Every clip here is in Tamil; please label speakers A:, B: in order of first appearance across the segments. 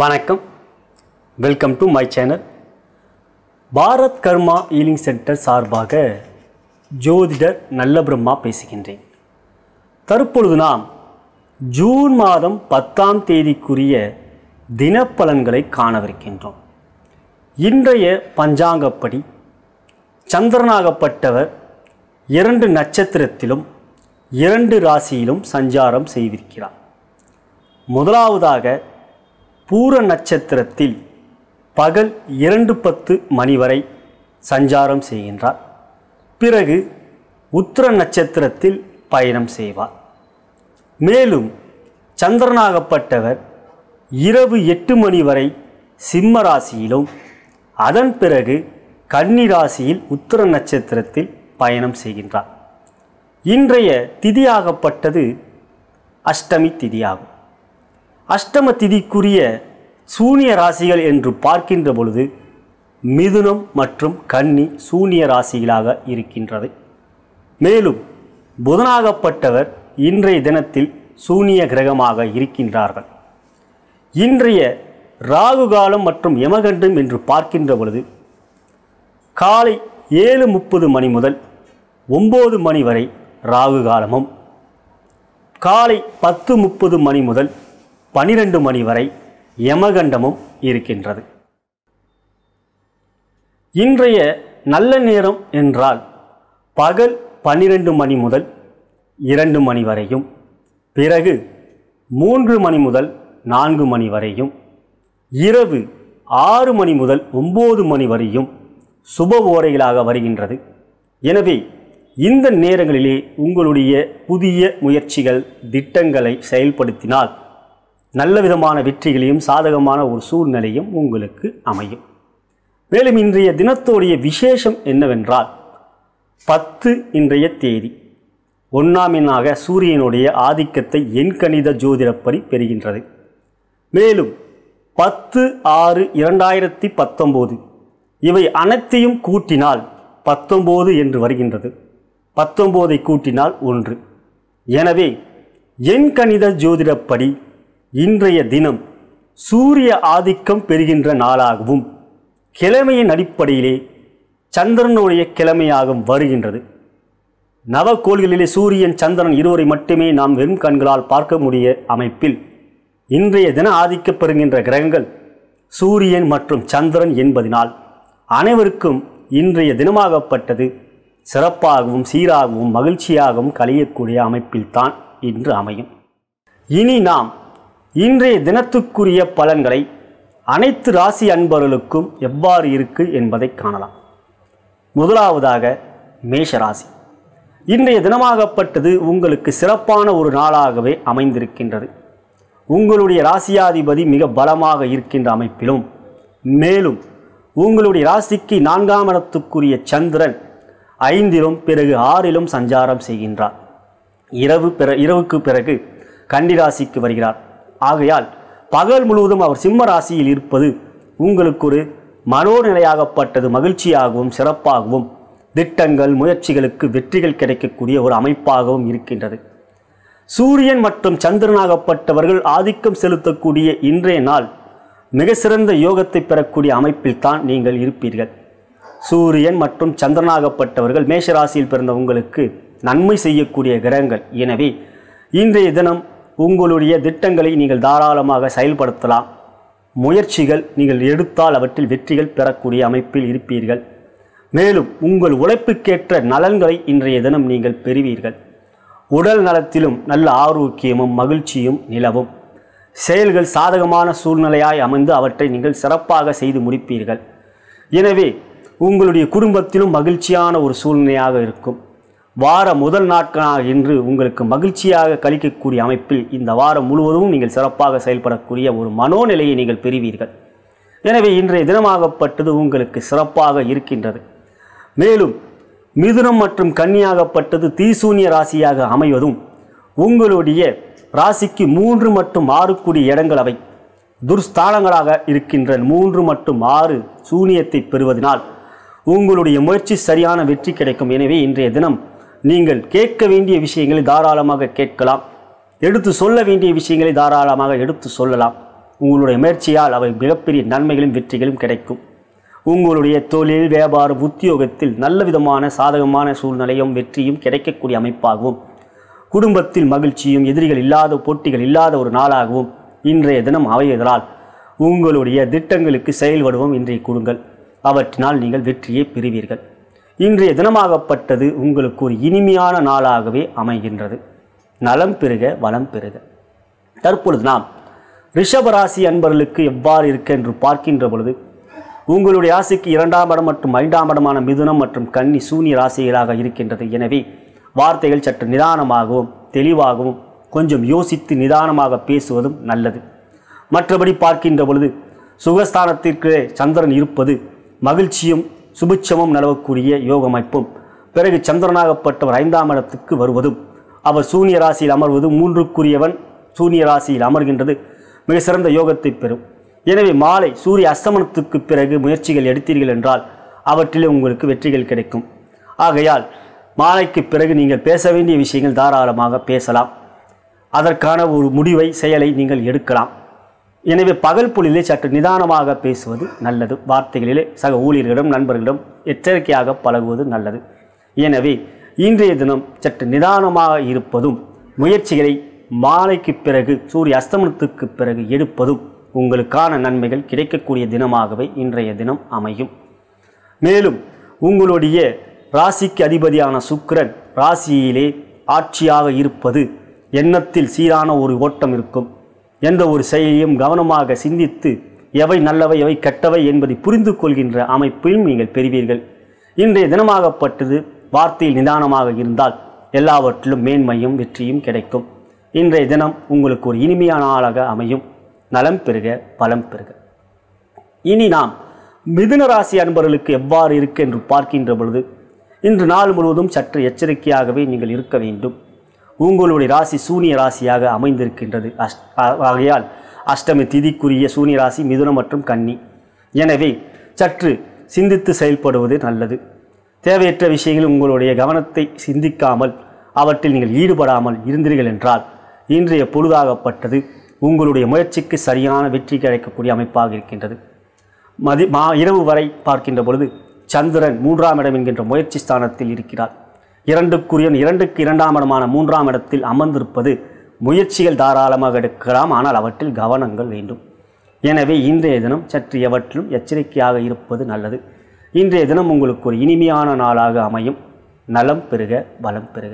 A: வணக்கம் welcome to my channel Bharat Karma healing center சார்பாக ஜோதிடர் நல்ல பிரம்மா பேசுகின்றேன் தற்பொழுது நாம் ஜூன் மாதம் பத்தாம் தேதிக்குரிய தினப்பலன்களை காணவிருக்கின்றோம் இன்றைய பஞ்சாங்கப்படி சந்திரனாகப்பட்டவர் இரண்டு நட்சத்திரத்திலும் இரண்டு ராசியிலும் சஞ்சாரம் செய்திருக்கிறார் முதலாவதாக பூர நட்சத்திரத்தில் பகல் இரண்டு பத்து மணி வரை சஞ்சாரம் செய்கின்றார் பிறகு உத்திர நட்சத்திரத்தில் பயணம் செய்வார் மேலும் சந்திரனாகப்பட்டவர் இரவு எட்டு மணி வரை சிம்ம ராசியிலும் அதன் பிறகு கன்னி ராசியில் உத்திர நட்சத்திரத்தில் பயணம் செய்கின்றார் இன்றைய திதியாகப்பட்டது அஷ்டமி திதியாகும் அஷ்டம திதிக்குரிய சூனிய ராசிகள் என்று பார்க்கின்ற பொழுது மிதுனம் மற்றும் கன்னி சூனிய ராசிகளாக இருக்கின்றது மேலும் புதனாகப்பட்டவர் இன்றைய தினத்தில் சூனிய கிரகமாக இருக்கின்றார்கள் இன்றைய ராகு காலம் மற்றும் யமகண்டம் என்று பார்க்கின்ற பொழுது காலை ஏழு முப்பது மணி முதல் ஒம்பது மணி வரை ராகு காலமும் காலை பத்து முப்பது மணி முதல் பனிரெண்டு மணி வரை யமகண்டமும் இருக்கின்றது இன்றைய நல்ல நேரம் என்றால் பகல் பன்னிரண்டு மணி முதல் இரண்டு மணி வரையும் பிறகு மூன்று மணி முதல் நான்கு மணி வரையும் இரவு ஆறு மணி முதல் ஒம்பது மணி வரையும் சுப ஓரைகளாக வருகின்றது எனவே இந்த நேரங்களிலே உங்களுடைய புதிய முயற்சிகள் திட்டங்களை செயல்படுத்தினால் நல்ல விதமான வெற்றிகளையும் சாதகமான ஒரு சூழ்நிலையும் உங்களுக்கு அமையும் மேலும் இன்றைய தினத்தோடைய விசேஷம் என்னவென்றால் பத்து இன்றைய தேதி ஒன்றாம் எண்ணாக சூரியனுடைய ஆதிக்கத்தை எண்கணித ஜோதிடப்படி பெறுகின்றது மேலும் பத்து ஆறு இரண்டாயிரத்தி பத்தொம்போது இவை அனைத்தையும் கூட்டினால் பத்தொம்போது என்று வருகின்றது பத்தொம்போதை கூட்டினால் ஒன்று எனவே எண்கணித ஜோதிடப்படி இன்றைய தினம் சூரிய ஆதிக்கம் பெறுகின்ற நாளாகவும் கிழமையின் அடிப்படையிலே சந்திரனுடைய கிழமையாகவும் வருகின்றது நவக்கோள்களிலே சூரியன் சந்திரன் இருவரை மட்டுமே நாம் வெறும் கண்களால் பார்க்க முடிய அமைப்பில் இன்றைய தின ஆதிக்கப் பெறுகின்ற கிரகங்கள் சூரியன் மற்றும் சந்திரன் என்பதினால் அனைவருக்கும் இன்றைய தினமாகப்பட்டது சிறப்பாகவும் சீராகவும் மகிழ்ச்சியாகவும் கழியக்கூடிய அமைப்பில்தான் இன்று அமையும் இனி நாம் இன்றைய தினத்துக்குரிய பலன்களை அனைத்து ராசி அன்பர்களுக்கும் எவ்வாறு இருக்கு என்பதை காணலாம் முதலாவதாக மேஷராசி இன்றைய தினமாகப்பட்டது உங்களுக்கு சிறப்பான ஒரு நாளாகவே அமைந்திருக்கின்றது உங்களுடைய ராசியாதிபதி மிக பலமாக இருக்கின்ற அமைப்பிலும் மேலும் உங்களுடைய ராசிக்கு நான்காம் இடத்துக்குரிய சந்திரன் ஐந்திலும் பிறகு ஆறிலும் சஞ்சாரம் செய்கின்றார் இரவு பிற இரவுக்கு பிறகு கன்னி ராசிக்கு வருகிறார் ஆகையால் பகல் முழுவதும் அவர் சிம்ம ராசியில் இருப்பது உங்களுக்கு ஒரு மனோநிலையாகப்பட்டது மகிழ்ச்சியாகவும் சிறப்பாகவும் திட்டங்கள் முயற்சிகளுக்கு வெற்றிகள் கிடைக்கக்கூடிய ஒரு அமைப்பாகவும் இருக்கின்றது சூரியன் மற்றும் சந்திரனாகப்பட்டவர்கள் ஆதிக்கம் செலுத்தக்கூடிய இன்றைய நாள் மிக சிறந்த யோகத்தை பெறக்கூடிய அமைப்பில் தான் நீங்கள் இருப்பீர்கள் சூரியன் மற்றும் சந்திரனாகப்பட்டவர்கள் மேஷராசியில் பிறந்த உங்களுக்கு நன்மை செய்யக்கூடிய கிரகங்கள் எனவே இன்றைய தினம் உங்களுடைய திட்டங்களை நீங்கள் தாராளமாக செயல்படுத்தலாம் முயற்சிகள் நீங்கள் எடுத்தால் அவற்றில் வெற்றிகள் பெறக்கூடிய அமைப்பில் இருப்பீர்கள் மேலும் உங்கள் உழைப்புக்கேற்ற நலன்களை இன்றைய தினம் நீங்கள் பெறுவீர்கள் உடல் நலத்திலும் நல்ல ஆரோக்கியமும் மகிழ்ச்சியும் நிலவும் செயல்கள் சாதகமான சூழ்நிலையாய் அமைந்து அவற்றை நீங்கள் சிறப்பாக செய்து முடிப்பீர்கள் எனவே உங்களுடைய குடும்பத்திலும் மகிழ்ச்சியான ஒரு சூழ்நிலையாக இருக்கும் வார முதல் நாட்களாக இன்று உங்களுக்கு மகிழ்ச்சியாக கழிக்கக்கூடிய அமைப்பில் இந்த வாரம் முழுவதும் நீங்கள் சிறப்பாக செயல்படக்கூடிய ஒரு மனோநிலையை நீங்கள் பெறுவீர்கள் எனவே இன்றைய தினமாகப்பட்டது உங்களுக்கு சிறப்பாக இருக்கின்றது மேலும் மிதுனம் மற்றும் கன்னியாகப்பட்டது தீசூனிய ராசியாக அமைவதும் உங்களுடைய ராசிக்கு மூன்று மற்றும் ஆறு கூடிய இடங்கள் அவை துர்ஸ்தானங்களாக இருக்கின்ற மூன்று மற்றும் ஆறு சூனியத்தை பெறுவதனால் உங்களுடைய முயற்சி சரியான வெற்றி கிடைக்கும் எனவே இன்றைய தினம் நீங்கள் கேட்க வேண்டிய விஷயங்களை தாராளமாக கேட்கலாம் எடுத்து சொல்ல வேண்டிய விஷயங்களை தாராளமாக எடுத்து சொல்லலாம் உங்களுடைய முயற்சியால் அவை மிகப்பெரிய நன்மைகளும் வெற்றிகளும் கிடைக்கும் உங்களுடைய தொழில் வியாபாரம் உத்தியோகத்தில் நல்ல விதமான சாதகமான சூழ்நிலையும் வெற்றியும் கிடைக்கக்கூடிய அமைப்பாகவும் குடும்பத்தில் மகிழ்ச்சியும் எதிரிகள் இல்லாத போட்டிகள் இல்லாத ஒரு நாளாகவும் இன்றைய தினம் அமைவதால் உங்களுடைய திட்டங்களுக்கு செயல் வடிவம் இன்றைய கொடுங்கள் அவற்றினால் நீங்கள் வெற்றியை பெறுவீர்கள் இன்றைய தினமாகப்பட்டது உங்களுக்கு ஒரு இனிமையான நாளாகவே அமைகின்றது நலம் பெறுக வளம் பெறுக தற்பொழுது நாம் ரிஷபராசி அன்பர்களுக்கு எவ்வாறு இருக்கு என்று பார்க்கின்ற பொழுது உங்களுடைய ராசிக்கு இரண்டாம் இடம் மற்றும் ஐந்தாம் இடமான மிதுனம் மற்றும் கன்னி சூனிய ராசிகளாக இருக்கின்றது எனவே வார்த்தைகள் சற்று நிதானமாகவும் தெளிவாகவும் கொஞ்சம் யோசித்து நிதானமாக பேசுவதும் நல்லது மற்றபடி பார்க்கின்ற பொழுது சுகஸ்தானத்திற்கு சந்திரன் இருப்பது மகிழ்ச்சியும் சுபிட்சமும் நிலவக்கூடிய யோக அமைப்பும் பிறகு சந்திரனாகப்பட்டவர் ஐந்தாம் இடத்துக்கு வருவதும் அவர் சூனிய ராசியில் அமர்வது மூன்றுக்குரியவன் சூனிய ராசியில் அமர்கின்றது மிக சிறந்த யோகத்தை பெறும் எனவே மாலை சூரிய அஸ்தமனத்துக்கு பிறகு முயற்சிகள் எடுத்தீர்கள் என்றால் அவற்றிலே உங்களுக்கு வெற்றிகள் கிடைக்கும் ஆகையால் மாலைக்கு பிறகு நீங்கள் பேச வேண்டிய விஷயங்கள் தாராளமாக பேசலாம் அதற்கான ஒரு முடிவை செயலை நீங்கள் எடுக்கலாம் எனவே பகல் பொழுதிலே சற்று நிதானமாக பேசுவது நல்லது வார்த்தைகளிலே சக ஊழியர்களிடம் நண்பர்களிடம் எச்சரிக்கையாக பழகுவது நல்லது எனவே இன்றைய தினம் சற்று நிதானமாக இருப்பதும் முயற்சிகளை மாலைக்கு பிறகு சூரிய அஸ்தமனத்துக்கு பிறகு எடுப்பதும் உங்களுக்கான நன்மைகள் கிடைக்கக்கூடிய தினமாகவே இன்றைய தினம் அமையும் மேலும் உங்களுடைய ராசிக்கு அதிபதியான சுக்கிரன் ராசியிலே ஆட்சியாக இருப்பது எண்ணத்தில் சீரான ஒரு ஓட்டம் இருக்கும் எந்த ஒரு செயலையும் கவனமாக சிந்தித்து எவை நல்லவை எவை கெட்டவை என்பதை புரிந்து கொள்கின்ற அமைப்பையும் நீங்கள் பெறுவீர்கள் இன்றைய தினமாகப்பட்டது வார்த்தையில் நிதானமாக இருந்தால் எல்லாவற்றிலும் மேன்மையும் வெற்றியும் கிடைக்கும் இன்றைய தினம் உங்களுக்கு ஒரு இனிமையான நாளாக அமையும் நலம் பெறுக பலம் பெறுக இனி நாம் மிதுன ராசி அன்பர்களுக்கு எவ்வாறு இருக்கு என்று பார்க்கின்ற பொழுது இன்று நாள் முழுவதும் சற்று எச்சரிக்கையாகவே நீங்கள் இருக்க வேண்டும் உங்களுடைய ராசி சூனிய ராசியாக அமைந்திருக்கின்றது அஷ் ஆ- ஆகையால் அஷ்டமி திதிக்குரிய சூனிய ராசி மிதுனம் மற்றும் கன்னி எனவே சற்று சிந்தித்து செயல்படுவது நல்லது தேவையற்ற விஷயங்களில் உங்களுடைய கவனத்தை சிந்திக்காமல் அவற்றில் நீங்கள் ஈடுபடாமல் இருந்தீர்கள் என்றால் இன்றைய பொழுதாகப்பட்டது உங்களுடைய முயற்சிக்கு சரியான வெற்றி கிடைக்கக்கூடிய அமைப்பாக இருக்கின்றது மதி மா இரவு வரை பார்க்கின்ற பொழுது சந்திரன் மூன்றாம் இடம் என்கின்ற முயற்சி ஸ்தானத்தில் இருக்கிறார் இரண்டுக்குரிய இரண்டுக்கு இரண்டாம் இடமான மூன்றாம் இடத்தில் அமர்ந்திருப்பது முயற்சிகள் தாராளமாக எடுக்கலாம் ஆனால் அவற்றில் கவனங்கள் வேண்டும் எனவே இன்றைய தினம் சற்று எவற்றிலும் எச்சரிக்கையாக இருப்பது நல்லது இன்றைய தினம் உங்களுக்கு ஒரு இனிமையான நாளாக அமையும் நலம் பெறுக பலம் பெறுக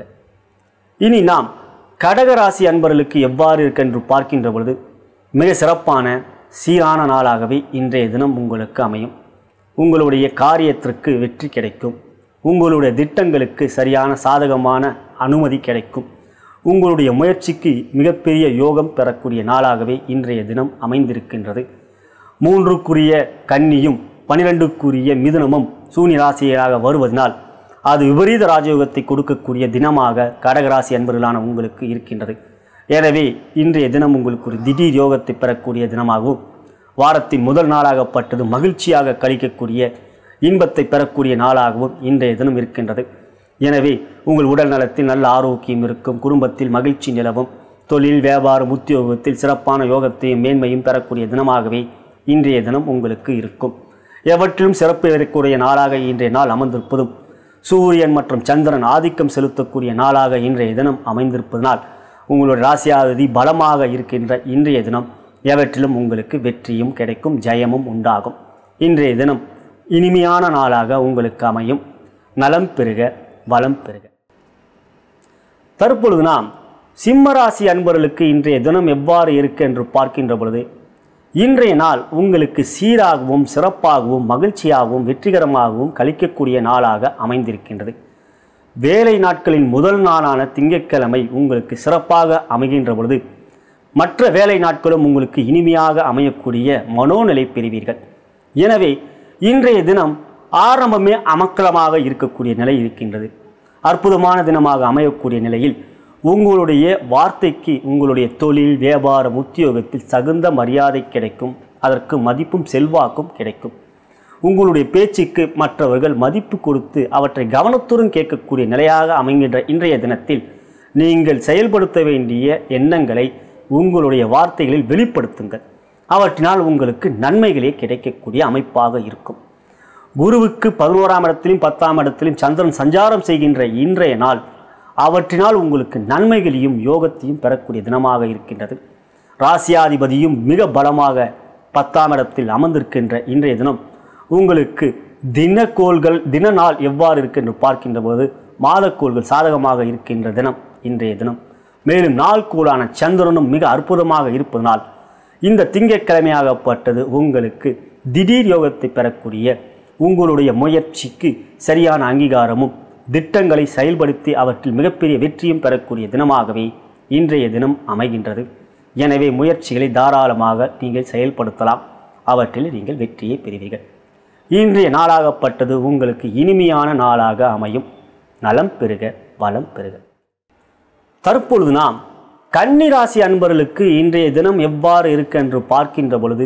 A: இனி நாம் கடகராசி அன்பர்களுக்கு எவ்வாறு இருக்கென்று பார்க்கின்ற பொழுது மிக சிறப்பான சீரான நாளாகவே இன்றைய தினம் உங்களுக்கு அமையும் உங்களுடைய காரியத்திற்கு வெற்றி கிடைக்கும் உங்களுடைய திட்டங்களுக்கு சரியான சாதகமான அனுமதி கிடைக்கும் உங்களுடைய முயற்சிக்கு மிகப்பெரிய யோகம் பெறக்கூடிய நாளாகவே இன்றைய தினம் அமைந்திருக்கின்றது மூன்றுக்குரிய கன்னியும் பனிரெண்டுக்குரிய மிதுனமும் சூனிய ராசியாக வருவதனால் அது விபரீத ராஜயோகத்தை கொடுக்கக்கூடிய தினமாக கடகராசி அன்பர்களான உங்களுக்கு இருக்கின்றது எனவே இன்றைய தினம் உங்களுக்கு ஒரு திடீர் யோகத்தை பெறக்கூடிய தினமாகவும் வாரத்தின் முதல் நாளாகப்பட்டது மகிழ்ச்சியாக கழிக்கக்கூடிய இன்பத்தை பெறக்கூடிய நாளாகவும் இன்றைய தினம் இருக்கின்றது எனவே உங்கள் உடல் நலத்தில் நல்ல ஆரோக்கியம் இருக்கும் குடும்பத்தில் மகிழ்ச்சி நிலவும் தொழில் வியாபாரம் உத்தியோகத்தில் சிறப்பான யோகத்தையும் மேன்மையும் பெறக்கூடிய தினமாகவே இன்றைய தினம் உங்களுக்கு இருக்கும் எவற்றிலும் சிறப்பு இருக்கக்கூடிய நாளாக இன்றைய நாள் அமர்ந்திருப்பதும் சூரியன் மற்றும் சந்திரன் ஆதிக்கம் செலுத்தக்கூடிய நாளாக இன்றைய தினம் அமைந்திருப்பதனால் உங்களுடைய ராசியாதிபதி பலமாக இருக்கின்ற இன்றைய தினம் எவற்றிலும் உங்களுக்கு வெற்றியும் கிடைக்கும் ஜெயமும் உண்டாகும் இன்றைய தினம் இனிமையான நாளாக உங்களுக்கு அமையும் நலம் பெறுக வளம் பெறுக தற்பொழுது நாம் சிம்மராசி அன்பர்களுக்கு இன்றைய தினம் எவ்வாறு இருக்கு என்று பார்க்கின்ற பொழுது இன்றைய நாள் உங்களுக்கு சீராகவும் சிறப்பாகவும் மகிழ்ச்சியாகவும் வெற்றிகரமாகவும் கழிக்கக்கூடிய நாளாக அமைந்திருக்கின்றது வேலை நாட்களின் முதல் நாளான திங்கட்கிழமை உங்களுக்கு சிறப்பாக அமைகின்ற பொழுது மற்ற வேலை நாட்களும் உங்களுக்கு இனிமையாக அமையக்கூடிய மனோநிலை பெறுவீர்கள் எனவே இன்றைய தினம் ஆரம்பமே அமக்கலமாக இருக்கக்கூடிய நிலை இருக்கின்றது அற்புதமான தினமாக அமையக்கூடிய நிலையில் உங்களுடைய வார்த்தைக்கு உங்களுடைய தொழில் வியாபாரம் உத்தியோகத்தில் தகுந்த மரியாதை கிடைக்கும் அதற்கு மதிப்பும் செல்வாக்கும் கிடைக்கும் உங்களுடைய பேச்சுக்கு மற்றவர்கள் மதிப்பு கொடுத்து அவற்றை கவனத்துடன் கேட்கக்கூடிய நிலையாக அமைகின்ற இன்றைய தினத்தில் நீங்கள் செயல்படுத்த வேண்டிய எண்ணங்களை உங்களுடைய வார்த்தைகளில் வெளிப்படுத்துங்கள் அவற்றினால் உங்களுக்கு நன்மைகளே கிடைக்கக்கூடிய அமைப்பாக இருக்கும் குருவுக்கு பதினோராம் இடத்திலும் பத்தாம் இடத்திலும் சந்திரன் சஞ்சாரம் செய்கின்ற இன்றைய நாள் அவற்றினால் உங்களுக்கு நன்மைகளையும் யோகத்தையும் பெறக்கூடிய தினமாக இருக்கின்றது ராசியாதிபதியும் மிக பலமாக பத்தாம் இடத்தில் அமர்ந்திருக்கின்ற இன்றைய தினம் உங்களுக்கு தினக்கோள்கள் தின நாள் எவ்வாறு இருக்கு என்று பார்க்கின்ற போது மாதக்கோள்கள் சாதகமாக இருக்கின்ற தினம் இன்றைய தினம் மேலும் நாள் கூடான சந்திரனும் மிக அற்புதமாக இருப்பதனால் இந்த திங்கட்கிழமையாகப்பட்டது உங்களுக்கு திடீர் யோகத்தை பெறக்கூடிய உங்களுடைய முயற்சிக்கு சரியான அங்கீகாரமும் திட்டங்களை செயல்படுத்தி அவற்றில் மிகப்பெரிய வெற்றியும் பெறக்கூடிய தினமாகவே இன்றைய தினம் அமைகின்றது எனவே முயற்சிகளை தாராளமாக நீங்கள் செயல்படுத்தலாம் அவற்றில் நீங்கள் வெற்றியை பெறுவீர்கள் இன்றைய நாளாகப்பட்டது உங்களுக்கு இனிமையான நாளாக அமையும் நலம் பெறுக வளம் பெறுக தற்பொழுது நாம் கன்னிராசி அன்பர்களுக்கு இன்றைய தினம் எவ்வாறு இருக்கு என்று பார்க்கின்ற பொழுது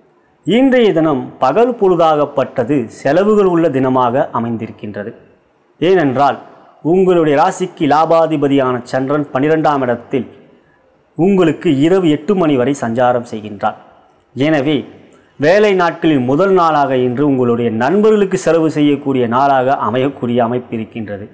A: இன்றைய தினம் பகல் பொழுதாகப்பட்டது செலவுகள் உள்ள தினமாக அமைந்திருக்கின்றது ஏனென்றால் உங்களுடைய ராசிக்கு லாபாதிபதியான சந்திரன் பன்னிரெண்டாம் இடத்தில் உங்களுக்கு இரவு எட்டு மணி வரை சஞ்சாரம் செய்கின்றார் எனவே வேலை நாட்களில் முதல் நாளாக இன்று உங்களுடைய நண்பர்களுக்கு செலவு செய்யக்கூடிய நாளாக அமையக்கூடிய அமைப்பு இருக்கின்றது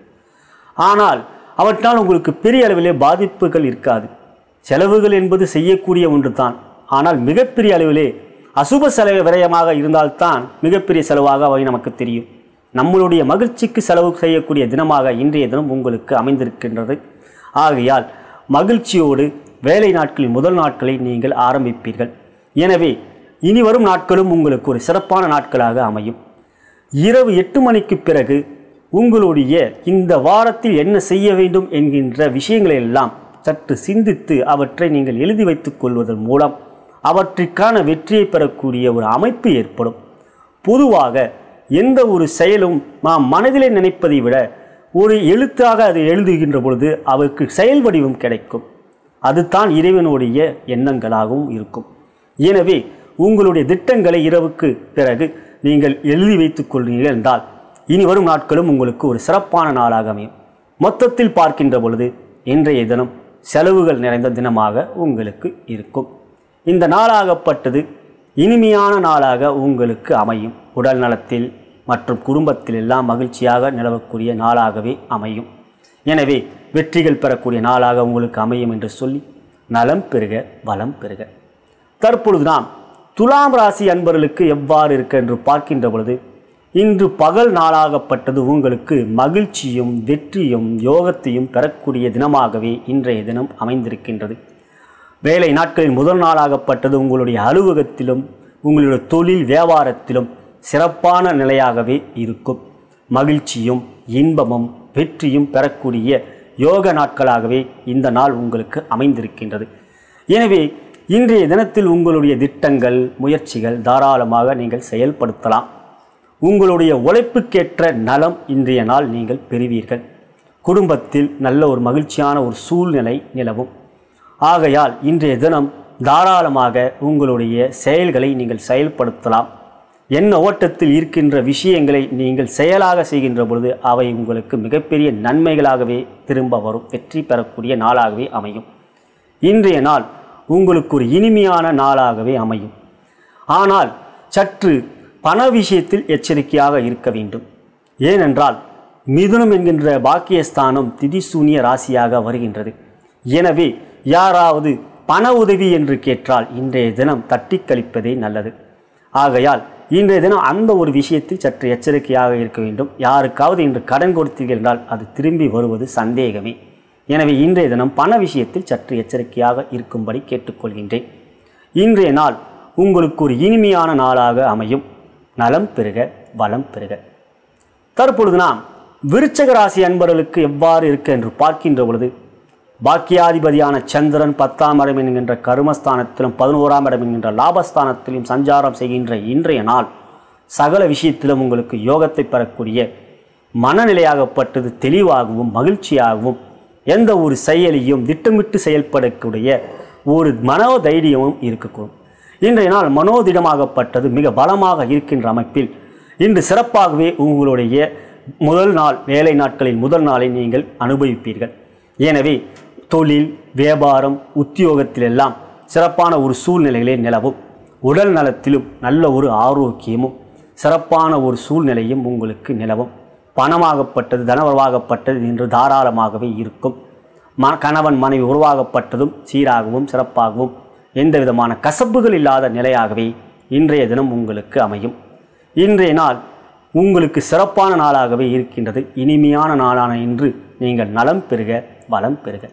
A: ஆனால் அவற்றால் உங்களுக்கு பெரிய அளவிலே பாதிப்புகள் இருக்காது செலவுகள் என்பது செய்யக்கூடிய ஒன்று தான் ஆனால் மிகப்பெரிய அளவிலே அசுப செலவு விரயமாக இருந்தால்தான் மிகப்பெரிய செலவாக அவை நமக்கு தெரியும் நம்மளுடைய மகிழ்ச்சிக்கு செலவு செய்யக்கூடிய தினமாக இன்றைய தினம் உங்களுக்கு அமைந்திருக்கின்றது ஆகையால் மகிழ்ச்சியோடு வேலை நாட்களின் முதல் நாட்களை நீங்கள் ஆரம்பிப்பீர்கள் எனவே இனி வரும் நாட்களும் உங்களுக்கு ஒரு சிறப்பான நாட்களாக அமையும் இரவு எட்டு மணிக்கு பிறகு உங்களுடைய இந்த வாரத்தில் என்ன செய்ய வேண்டும் என்கின்ற விஷயங்களை எல்லாம் சற்று சிந்தித்து அவற்றை நீங்கள் எழுதி வைத்துக் கொள்வதன் மூலம் அவற்றிற்கான வெற்றியை பெறக்கூடிய ஒரு அமைப்பு ஏற்படும் பொதுவாக எந்த ஒரு செயலும் நாம் மனதிலே நினைப்பதை விட ஒரு எழுத்தாக அதை எழுதுகின்ற பொழுது அவருக்கு செயல் வடிவம் கிடைக்கும் அதுதான் இறைவனுடைய எண்ணங்களாகவும் இருக்கும் எனவே உங்களுடைய திட்டங்களை இரவுக்கு பிறகு நீங்கள் எழுதி வைத்துக் கொள்கிறீர்கள் என்றால் இனி வரும் நாட்களும் உங்களுக்கு ஒரு சிறப்பான நாளாக அமையும் மொத்தத்தில் பார்க்கின்ற பொழுது இன்றைய தினம் செலவுகள் நிறைந்த தினமாக உங்களுக்கு இருக்கும் இந்த நாளாகப்பட்டது இனிமையான நாளாக உங்களுக்கு அமையும் உடல் நலத்தில் மற்றும் குடும்பத்தில் எல்லாம் மகிழ்ச்சியாக நிலவக்கூடிய நாளாகவே அமையும் எனவே வெற்றிகள் பெறக்கூடிய நாளாக உங்களுக்கு அமையும் என்று சொல்லி நலம் பெறுக வளம் பெறுக தற்பொழுது நாம் துலாம் ராசி அன்பர்களுக்கு எவ்வாறு இருக்கு என்று பார்க்கின்ற பொழுது இன்று பகல் நாளாகப்பட்டது உங்களுக்கு மகிழ்ச்சியும் வெற்றியும் யோகத்தையும் பெறக்கூடிய தினமாகவே இன்றைய தினம் அமைந்திருக்கின்றது வேலை நாட்களின் முதல் நாளாகப்பட்டது உங்களுடைய அலுவலகத்திலும் உங்களுடைய தொழில் வியாபாரத்திலும் சிறப்பான நிலையாகவே இருக்கும் மகிழ்ச்சியும் இன்பமும் வெற்றியும் பெறக்கூடிய யோக நாட்களாகவே இந்த நாள் உங்களுக்கு அமைந்திருக்கின்றது எனவே இன்றைய தினத்தில் உங்களுடைய திட்டங்கள் முயற்சிகள் தாராளமாக நீங்கள் செயல்படுத்தலாம் உங்களுடைய உழைப்புக்கேற்ற நலம் இன்றைய நாள் நீங்கள் பெறுவீர்கள் குடும்பத்தில் நல்ல ஒரு மகிழ்ச்சியான ஒரு சூழ்நிலை நிலவும் ஆகையால் இன்றைய தினம் தாராளமாக உங்களுடைய செயல்களை நீங்கள் செயல்படுத்தலாம் என்ன ஓட்டத்தில் இருக்கின்ற விஷயங்களை நீங்கள் செயலாக செய்கின்ற பொழுது அவை உங்களுக்கு மிகப்பெரிய நன்மைகளாகவே திரும்ப வரும் வெற்றி பெறக்கூடிய நாளாகவே அமையும் இன்றைய நாள் உங்களுக்கு ஒரு இனிமையான நாளாகவே அமையும் ஆனால் சற்று பண விஷயத்தில் எச்சரிக்கையாக இருக்க வேண்டும் ஏனென்றால் மிதுனம் என்கின்ற பாக்கியஸ்தானம் திதிசூனிய ராசியாக வருகின்றது எனவே யாராவது பண உதவி என்று கேட்டால் இன்றைய தினம் தட்டி கழிப்பதே நல்லது ஆகையால் இன்றைய தினம் அந்த ஒரு விஷயத்தில் சற்று எச்சரிக்கையாக இருக்க வேண்டும் யாருக்காவது இன்று கடன் கொடுத்தீர்கள் என்றால் அது திரும்பி வருவது சந்தேகமே எனவே இன்றைய தினம் பண விஷயத்தில் சற்று எச்சரிக்கையாக இருக்கும்படி கேட்டுக்கொள்கின்றேன் இன்றைய நாள் உங்களுக்கு ஒரு இனிமையான நாளாக அமையும் நலம் பெறுக வளம் பெறுக தற்பொழுது நாம் விருச்சக ராசி அன்பர்களுக்கு எவ்வாறு இருக்கு என்று பார்க்கின்ற பொழுது பாக்கியாதிபதியான சந்திரன் பத்தாம் இடம் என்கின்ற கருமஸ்தானத்திலும் பதினோராம் இடம் என்கின்ற லாபஸ்தானத்திலும் சஞ்சாரம் செய்கின்ற இன்றைய நாள் சகல விஷயத்திலும் உங்களுக்கு யோகத்தை பெறக்கூடிய மனநிலையாகப்பட்டது தெளிவாகவும் மகிழ்ச்சியாகவும் எந்த ஒரு செயலையும் திட்டமிட்டு செயல்படக்கூடிய ஒரு மனோதைரியமும் இருக்கக்கூடும் இன்றைய நாள் மனோதிடமாகப்பட்டது மிக பலமாக இருக்கின்ற அமைப்பில் இன்று சிறப்பாகவே உங்களுடைய முதல் நாள் வேலை நாட்களில் முதல் நாளை நீங்கள் அனுபவிப்பீர்கள் எனவே தொழில் வியாபாரம் உத்தியோகத்திலெல்லாம் சிறப்பான ஒரு சூழ்நிலைகளே நிலவும் உடல் நலத்திலும் நல்ல ஒரு ஆரோக்கியமும் சிறப்பான ஒரு சூழ்நிலையும் உங்களுக்கு நிலவும் பணமாகப்பட்டது தனவரவாகப்பட்டது என்று தாராளமாகவே இருக்கும் ம கணவன் மனைவி உருவாகப்பட்டதும் சீராகவும் சிறப்பாகவும் எந்த விதமான கசப்புகள் இல்லாத நிலையாகவே இன்றைய தினம் உங்களுக்கு அமையும் இன்றைய நாள் உங்களுக்கு சிறப்பான நாளாகவே இருக்கின்றது இனிமையான நாளான இன்று நீங்கள் நலம் பெறுக வளம் பெறுக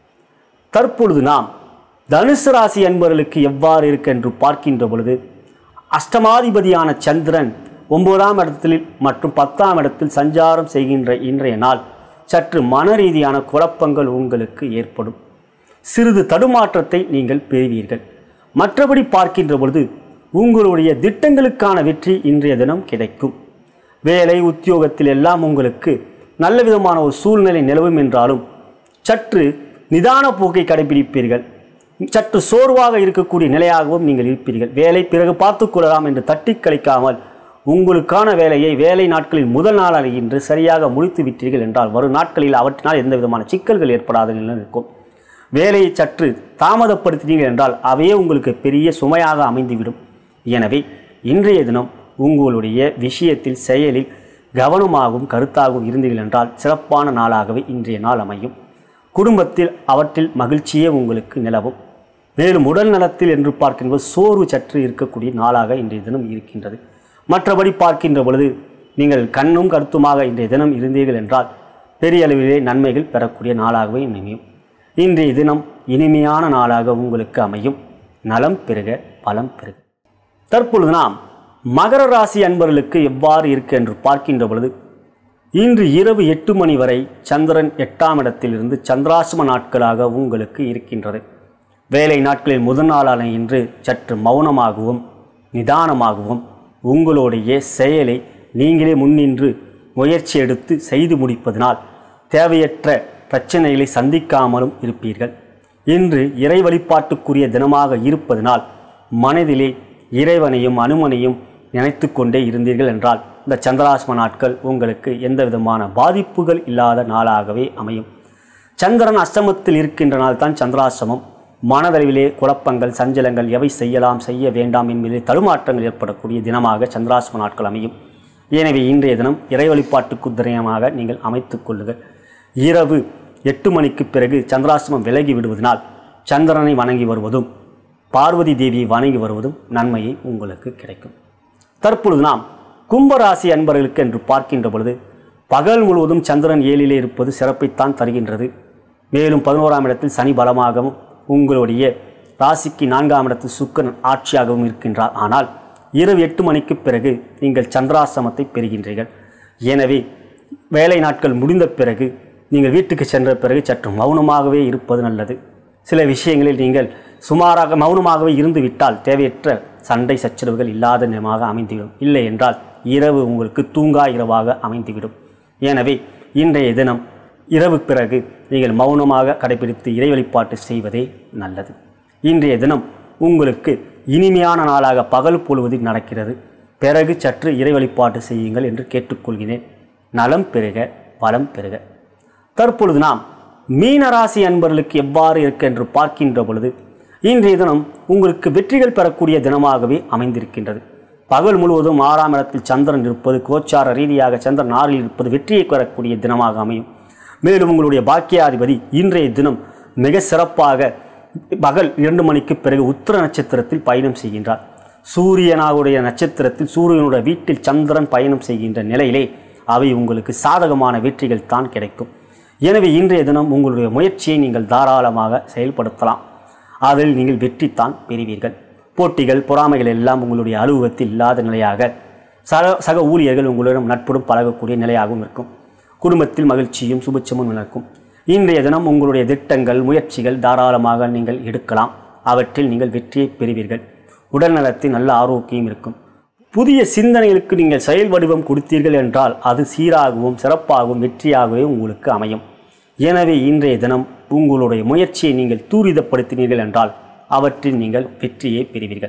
A: தற்பொழுது நாம் தனுசு ராசி அன்பர்களுக்கு எவ்வாறு இருக்கு என்று பார்க்கின்ற பொழுது அஷ்டமாதிபதியான சந்திரன் ஒன்பதாம் இடத்தில் மற்றும் பத்தாம் இடத்தில் சஞ்சாரம் செய்கின்ற இன்றைய நாள் சற்று மன ரீதியான குழப்பங்கள் உங்களுக்கு ஏற்படும் சிறிது தடுமாற்றத்தை நீங்கள் பெறுவீர்கள் மற்றபடி பார்க்கின்ற பொழுது உங்களுடைய திட்டங்களுக்கான வெற்றி இன்றைய தினம் கிடைக்கும் வேலை உத்தியோகத்தில் எல்லாம் உங்களுக்கு நல்ல விதமான ஒரு சூழ்நிலை நிலவும் என்றாலும் சற்று நிதான போக்கை கடைபிடிப்பீர்கள் சற்று சோர்வாக இருக்கக்கூடிய நிலையாகவும் நீங்கள் இருப்பீர்கள் வேலை பிறகு பார்த்துக் கொள்ளலாம் என்று தட்டி கழிக்காமல் உங்களுக்கான வேலையை வேலை நாட்களில் முதல் நாள் இன்று சரியாக முடித்து விட்டீர்கள் என்றால் வரும் நாட்களில் அவற்றினால் எந்த விதமான சிக்கல்கள் ஏற்படாத நிலை இருக்கும் வேலையை சற்று தாமதப்படுத்தினீர்கள் என்றால் அவையே உங்களுக்கு பெரிய சுமையாக அமைந்துவிடும் எனவே இன்றைய தினம் உங்களுடைய விஷயத்தில் செயலில் கவனமாகவும் கருத்தாகவும் இருந்தீர்கள் என்றால் சிறப்பான நாளாகவே இன்றைய நாள் அமையும் குடும்பத்தில் அவற்றில் மகிழ்ச்சியே உங்களுக்கு நிலவும் மேலும் உடல் நலத்தில் என்று பார்க்கின்ற சோர்வு சற்று இருக்கக்கூடிய நாளாக இன்றைய தினம் இருக்கின்றது மற்றபடி பார்க்கின்ற பொழுது நீங்கள் கண்ணும் கருத்துமாக இன்றைய தினம் இருந்தீர்கள் என்றால் பெரிய அளவிலே நன்மைகள் பெறக்கூடிய நாளாகவே அமையும் இன்றைய தினம் இனிமையான நாளாக உங்களுக்கு அமையும் நலம் பெறுக பலம் பெறுக தற்பொழுது நாம் மகர ராசி அன்பர்களுக்கு எவ்வாறு இருக்கு என்று பார்க்கின்ற பொழுது இன்று இரவு எட்டு மணி வரை சந்திரன் எட்டாம் இடத்திலிருந்து சந்திராசிரம நாட்களாக உங்களுக்கு இருக்கின்றது வேலை நாட்களில் முதல் நாளான இன்று சற்று மௌனமாகவும் நிதானமாகவும் உங்களுடைய செயலை நீங்களே முன்னின்று முயற்சி எடுத்து செய்து முடிப்பதனால் தேவையற்ற பிரச்சனைகளை சந்திக்காமலும் இருப்பீர்கள் இன்று இறை வழிபாட்டுக்குரிய தினமாக இருப்பதனால் மனதிலே இறைவனையும் அனுமனையும் நினைத்து கொண்டே இருந்தீர்கள் என்றால் இந்த சந்திராசிரம நாட்கள் உங்களுக்கு எந்த விதமான பாதிப்புகள் இல்லாத நாளாகவே அமையும் சந்திரன் அஷ்டமத்தில் இருக்கின்ற நாள் தான் சந்திராசிரமம் மனதளவிலே குழப்பங்கள் சஞ்சலங்கள் எவை செய்யலாம் செய்ய வேண்டாம் என்பதிலே தடுமாற்றங்கள் ஏற்படக்கூடிய தினமாக சந்திராசிரம நாட்கள் அமையும் எனவே இன்றைய தினம் இறை வழிபாட்டுக்கு தினமாக நீங்கள் அமைத்துக் கொள்ளுங்கள் இரவு எட்டு மணிக்கு பிறகு சந்திராசிரமம் விலகி விடுவதனால் சந்திரனை வணங்கி வருவதும் பார்வதி தேவியை வணங்கி வருவதும் நன்மையை உங்களுக்கு கிடைக்கும் தற்பொழுது நாம் கும்பராசி அன்பர்களுக்கு என்று பார்க்கின்ற பொழுது பகல் முழுவதும் சந்திரன் ஏழிலே இருப்பது சிறப்பைத்தான் தருகின்றது மேலும் பதினோராம் இடத்தில் சனி பலமாகவும் உங்களுடைய ராசிக்கு நான்காம் இடத்தில் சுக்கரன் ஆட்சியாகவும் இருக்கின்றார் ஆனால் இரவு எட்டு மணிக்கு பிறகு நீங்கள் சந்திராசிரமத்தை பெறுகின்றீர்கள் எனவே வேலை நாட்கள் முடிந்த பிறகு நீங்கள் வீட்டுக்கு சென்ற பிறகு சற்று மௌனமாகவே இருப்பது நல்லது சில விஷயங்களில் நீங்கள் சுமாராக மௌனமாகவே இருந்து விட்டால் தேவையற்ற சண்டை சச்சரவுகள் இல்லாத நிலமாக அமைந்துவிடும் இல்லை என்றால் இரவு உங்களுக்கு தூங்கா இரவாக அமைந்துவிடும் எனவே இன்றைய தினம் இரவு பிறகு நீங்கள் மௌனமாக கடைபிடித்து இறை வழிபாட்டு செய்வதே நல்லது இன்றைய தினம் உங்களுக்கு இனிமையான நாளாக பகல் பொழுவதில் நடக்கிறது பிறகு சற்று இறை வழிபாட்டு செய்யுங்கள் என்று கேட்டுக்கொள்கிறேன் நலம் பெறுக வளம் பெறுக தற்பொழுது நாம் மீனராசி அன்பர்களுக்கு எவ்வாறு இருக்கு என்று பார்க்கின்ற பொழுது இன்றைய தினம் உங்களுக்கு வெற்றிகள் பெறக்கூடிய தினமாகவே அமைந்திருக்கின்றது பகல் முழுவதும் ஆறாம் இடத்தில் சந்திரன் இருப்பது கோச்சார ரீதியாக சந்திரன் ஆறில் இருப்பது வெற்றியை பெறக்கூடிய தினமாக அமையும் மேலும் உங்களுடைய பாக்கியாதிபதி இன்றைய தினம் மிக சிறப்பாக பகல் இரண்டு மணிக்கு பிறகு உத்திர நட்சத்திரத்தில் பயணம் செய்கின்றார் சூரியனாவுடைய நட்சத்திரத்தில் சூரியனுடைய வீட்டில் சந்திரன் பயணம் செய்கின்ற நிலையிலே அவை உங்களுக்கு சாதகமான வெற்றிகள் தான் கிடைக்கும் எனவே இன்றைய தினம் உங்களுடைய முயற்சியை நீங்கள் தாராளமாக செயல்படுத்தலாம் அதில் நீங்கள் வெற்றித்தான் பெறுவீர்கள் போட்டிகள் பொறாமைகள் எல்லாம் உங்களுடைய அலுவலகத்தில் இல்லாத நிலையாக சக சக ஊழியர்கள் உங்களிடம் நட்புடன் பழகக்கூடிய நிலையாகவும் இருக்கும் குடும்பத்தில் மகிழ்ச்சியும் சுபிட்சமும் நடக்கும் இன்றைய தினம் உங்களுடைய திட்டங்கள் முயற்சிகள் தாராளமாக நீங்கள் எடுக்கலாம் அவற்றில் நீங்கள் வெற்றியை பெறுவீர்கள் உடல் நலத்தில் நல்ல ஆரோக்கியம் இருக்கும் புதிய சிந்தனைகளுக்கு நீங்கள் செயல் வடிவம் கொடுத்தீர்கள் என்றால் அது சீராகவும் சிறப்பாகவும் வெற்றியாகவே உங்களுக்கு அமையும் எனவே இன்றைய தினம் உங்களுடைய முயற்சியை நீங்கள் தூரிதப்படுத்தினீர்கள் என்றால் அவற்றில் நீங்கள் வெற்றியை பெறுவீர்கள்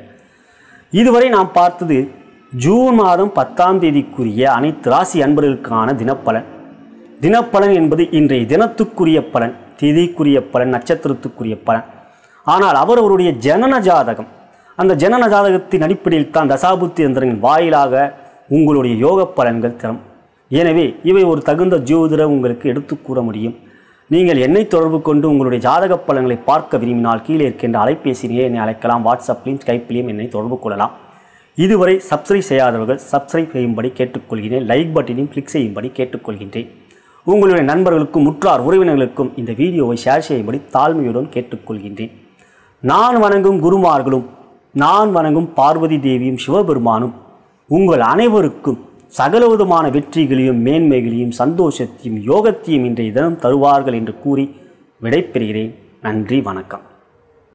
A: இதுவரை நாம் பார்த்தது ஜூன் மாதம் பத்தாம் தேதிக்குரிய அனைத்து ராசி அன்பர்களுக்கான தினப்பலன் தினப்பலன் என்பது இன்றைய தினத்துக்குரிய பலன் திதிக்குரிய பலன் நட்சத்திரத்துக்குரிய பலன் ஆனால் அவரவருடைய ஜனன ஜாதகம் அந்த ஜனன ஜாதகத்தின் அடிப்படையில் தான் தசாபுத்தி எந்திரங்களின் வாயிலாக உங்களுடைய யோக பலன்கள் தரும் எனவே இவை ஒரு தகுந்த ஜோதிட உங்களுக்கு எடுத்து கூற முடியும் நீங்கள் என்னை தொடர்பு கொண்டு உங்களுடைய ஜாதக பலன்களை பார்க்க விரும்பினால் கீழே இருக்கின்ற அலைபேசியிலேயே என்னை அழைக்கலாம் வாட்ஸ்அப்லையும் ஸ்கைப்லையும் என்னை தொடர்பு கொள்ளலாம் இதுவரை சப்ஸ்கிரைப் செய்யாதவர்கள் சப்ஸ்கிரைப் செய்யும்படி கேட்டுக்கொள்கிறேன் லைக் பட்டனையும் கிளிக் செய்யும்படி கேட்டுக்கொள்கின்றேன் உங்களுடைய நண்பர்களுக்கும் உற்றார் உறவினர்களுக்கும் இந்த வீடியோவை ஷேர் செய்யும்படி தாழ்மையுடன் கேட்டுக்கொள்கின்றேன் நான் வணங்கும் குருமார்களும் நான் வணங்கும் பார்வதி தேவியும் சிவபெருமானும் உங்கள் அனைவருக்கும் சகலவிதமான வெற்றிகளையும் மேன்மைகளையும் சந்தோஷத்தையும் யோகத்தையும் இன்றைய தினம் தருவார்கள் என்று கூறி விடைபெறுகிறேன் நன்றி வணக்கம்